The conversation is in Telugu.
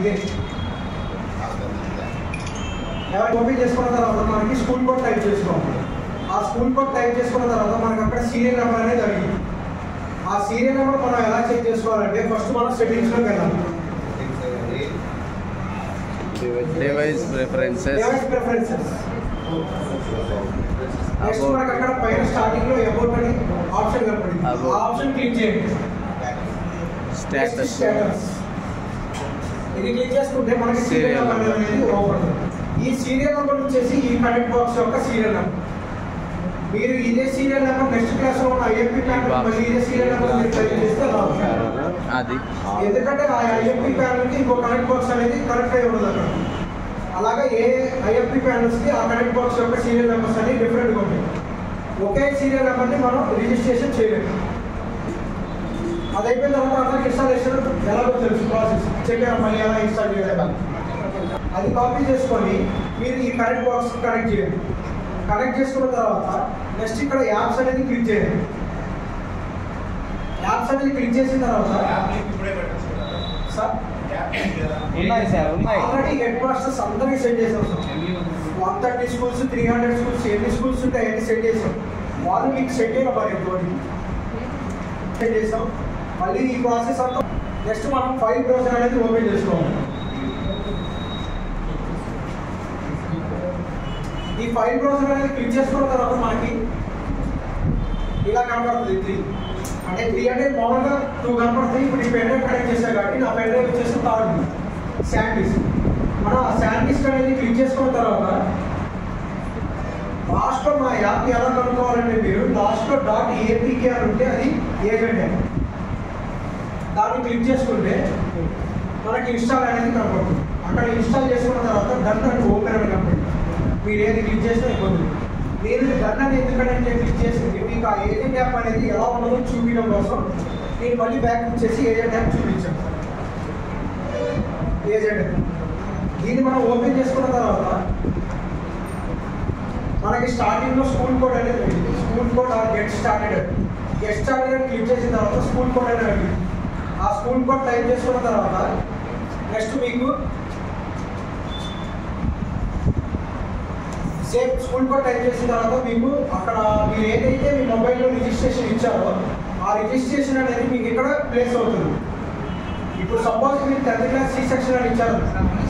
ఇదే ఎవరు ఓపెన్ చేసుకున్న తర్వాత మనకి స్కూల్ కోడ్ టైప్ చేసుకోవాలి ఆ స్కూల్ కోడ్ టైప్ చేసుకున్న తర్వాత మనకి అక్కడ సీరియల్ నెంబర్ అనేది అడిగింది ఆ సీరియల్ నెంబర్ మనం ఎలా చెక్ చేసుకోవాలంటే ఫస్ట్ మనం సెట్టింగ్స్లోకి వెళ్ళాలి device preferences device preferences next మనకి అక్కడ పైన స్టార్టింగ్ లో అబౌట్ అని ఆప్షన్ కనపడింది ఆ About. ఆప్షన్ క్లిక్ చేయండి స్టేటస్ స్టేటస్ ఇది క్లిక్ చేసుకుంటే మనకి సీరియల్ Serial నెంబర్ number. అనేది ఓపెన్ ఈ సీరియల్ నెంబర్ వచ్చేసి ఈ కనెక్ట్ బాక్స్ యొక్క సీరియల్ నెంబర్ మీరు ఇదే సీరియల్ నెంబర్ నెక్స్ట్ క్లాస్ లో ఉన్న ఐఎంపీ ప్యానల్ box. మళ్ళీ ఇదే సీరియల్ నెంబర్ మీరు టైప్ చేస్తే అలా అవుతుంది. అది ఎందుకంటే ఆ ఐఎంపీ ప్యానల్ కి ఇంకో కనెక్ట్ బాక్స్ అనేది కనెక్ట్ అయి ఉండదు అక్కడ అలాగే ఏ ఐఎంపీ ప్యానల్స్ కి ఆ కనెక్ట్ బాక్స్ యొక్క సీరియల్ నెంబర్స్ అనేవి డిఫరెంట్గా ఉంటాయి ఒకే సీరియల్ నెంబర్ని మనం రిజిస్ట్రేషన్ చేయలేము అది అయిపోయిన తర్వాత అందరికి ఇన్స్టాలేషన్ ఎలాగో తెలుసు ప్రాసెస్ చెప్పాను మళ్ళీ ఎలా ఇన్స్టాల్ చేయాలి అది కాపీ చేసుకొని మీరు ఈ కనెక్ట్ బాక్స్ కనెక్ట్ చేయండి కనెక్ట్ చేసుకున్న తర్వాత నెక్స్ట్ ఇక్కడ యాప్స్ అనేది క్లిక్ చేయండి యాప్స్ అనేది క్లిక్ చేసిన తర్వాత సార్ ఉన్నాయి సార్ ఉన్నాయి ఆల్రెడీ హెడ్ మాస్టర్స్ అందరికీ సెండ్ చేసాం sir one thirty schools three hundred schools ఎన్ని స్కూల్స్ ఉంటాయి అన్ని సెండ్ చేసాం వాళ్ళు మీకు సెండ్ చేయడం మరి ఎంతవరకు సెండ్ చేసాం మళ్ళీ ఈ ప్రాసెస్ అంతా నెక్స్ట్ మనం ఫైల్ బ్రౌజర్ అనేది ఓపెన్ చేసుకోవాలి ఈ ఫైల్ బ్రౌజర్ అనేది క్లిక్ చేసుకున్న తర్వాత మనకి ఇలా కనపడుతుంది త్రీ అంటే త్రీ అంటే మామూలుగా టూ కనపడుతుంది ఇప్పుడు ఈ పెన్ డ్రైవ్ కనెక్ట్ చేశాను కాబట్టి నా పెన్ డ్రైవ్ వచ్చేసి థర్డ్ శాండిస్ మనం ఆ శాండిస్ అనేది క్లిక్ చేసుకున్న తర్వాత లాస్ట్లో మా యాప్ ఎలా కనుక్కోవాలంటే మీరు లాస్ట్లో డాట్ ఏపీకే అని ఉంటే అది ఏజెంట్ అని దాన్ని క్లిక్ చేసుకుంటే మనకి ఇన్స్టాల్ అనేది కనపడుతుంది అక్కడ ఇన్స్టాల్ చేసుకున్న తర్వాత డన్ అని ఓపెన్ అని కనపడుతుంది మీరు ఏది క్లిక్ చేసినా ఇబ్బంది లేదు. నేను డన్ అని ఎందుకంటే క్లిక్ చేసింది మీకు ఆ ఏజెంట్ యాప్ అనేది ఎలా ఉన్నదో చూపించడం కోసం నేను మళ్ళీ బ్యాక్ వచ్చేసి ఏజెంట్ యాప్ చూపించాను ఏజెంట్ యాప్. దీన్ని మనం ఓపెన్ చేసుకున్న తర్వాత మనకి స్టార్టింగ్ లో స్కూల్ కోడ్ అనేది ఉంది. School code or get started get started అని క్లిక్ చేసిన తర్వాత స్కూల్ కోడ్ అనేది ఉంది. ఆ స్కూల్ కోడ్ టైప్ చేసుకున్న తర్వాత నెక్స్ట్ మీకు సేమ్ స్కూల్ కోడ్ టైప్ చేసిన తర్వాత మీకు అక్కడ మీరు ఏదైతే మీ మొబైల్లో రిజిస్ట్రేషన్ ఇచ్చారో ఆ రిజిస్ట్రేషన్ అనేది మీకు ఇక్కడ ప్లేస్ అవుతుంది ఇప్పుడు సపోజ్ మీరు టెన్త్ క్లాస్ సి సెక్షన్ అని ఇచ్చారు